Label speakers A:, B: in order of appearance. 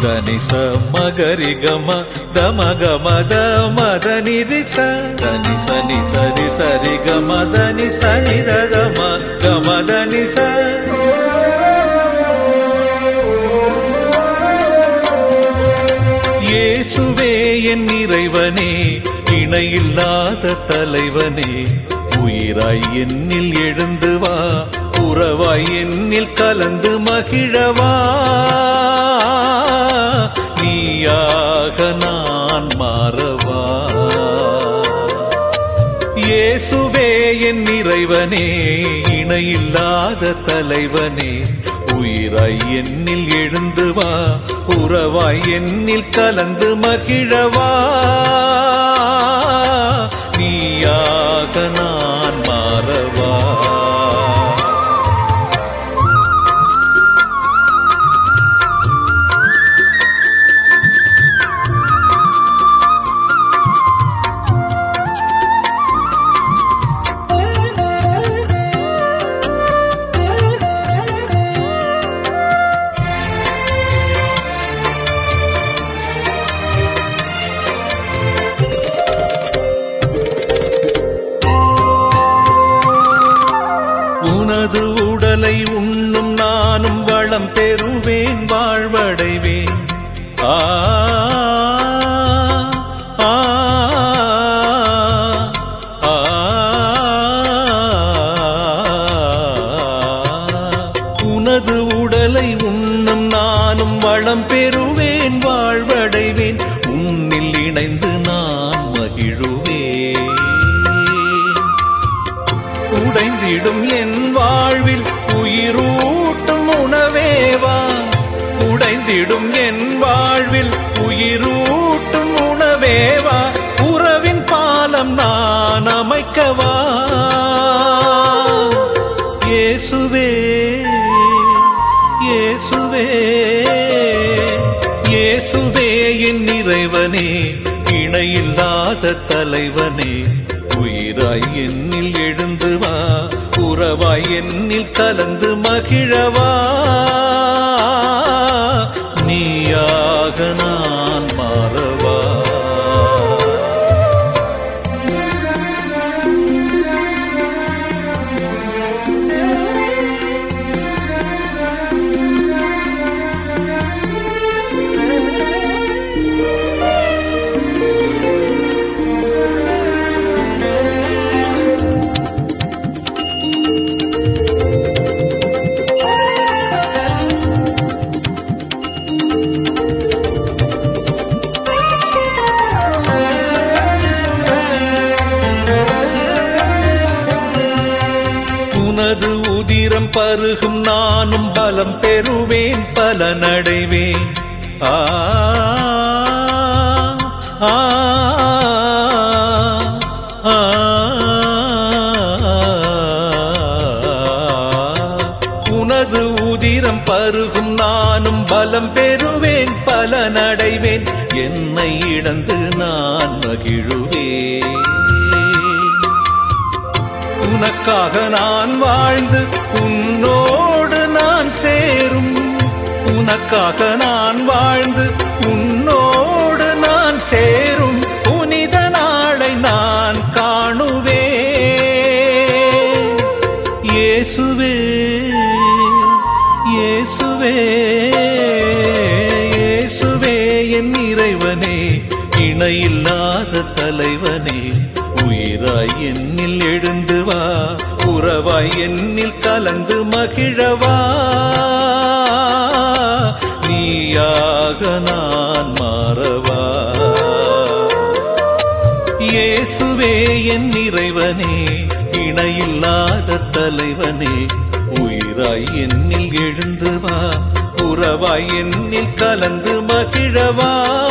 A: దని స మగరి గమ దమ గమ దమ దని రి స దని సని సరి సరి గమ దని సని దమ గమ దని స இயேசுவே என் இறைவனே இணையில்லாத தலைவனே உயிராய் என்னில் எழுந்து வா உறவாய் என்னில் கலந்து மகிழவா நீயாக நான் மாறவா இயேசுவே என் இறைவனே இணையில்லாத தலைவனே உயிராய் என்னில் எழுந்து வா உறவாய் என்னில் கலந்து மகிழவா நீயாக நான் மாறவா உனது உடலை உண்ணும் நானும் வளம் பெறுவேன் வாழ்வடைவேன் ஆ ஆ, ஆ, உனது உடலை உண்ணும் நானும் வளம் பெறுவேன் வாழ்வடைவேன் உன்னில் இணைந்து நான் மகிழுவேன் உடைந்திடும் என் வாழ்வில் உயிரூட்டும் உணவேவா உடைந்திடும் என் வாழ்வில் உயிரூட்டும் உணவேவா உறவின் பாலம் நான் அமைக்கவா இயேசுவே இயேசுவே இயேசுவே என் இறைவனே இணையில்லாத தலைவனே உயிராய் என்னில் எழுந்து வா உறவாய் என்னில் கலந்து மகிழவா நீயாக நான் மாறவா உனது உதிரம் பருகும் நானும் பலம் பெறுவேன் பலனடைவேன் ஆ ஆ, ஆ, உனது உதிரம் பருகும் நானும் பலம் பெறுவேன் பலனடைவேன் என்னை இழந்து நான் மகிழுவேன் உனக்காக நான் வாழ்ந்து உன்னோடு நான் சேரும் உனக்காக நான் வாழ்ந்து உன்னோடு நான் சேரும் புனித நாளை நான் காணுவேன் இயேசுவே இயேசுவே இயேசுவே என் இறைவனே இணையில்லாத தலைவனே உயிராய் என்னில் எழுந்து வா உறவாய் என்னில் கலந்து மகிழவா நீயாக நான் மாறவா இயேசுவே என் இறைவனே இணையில்லாத தலைவனே உயிராய் என்னில் எழுந்து வா உறவாய் என்னில் கலந்து மகிழவா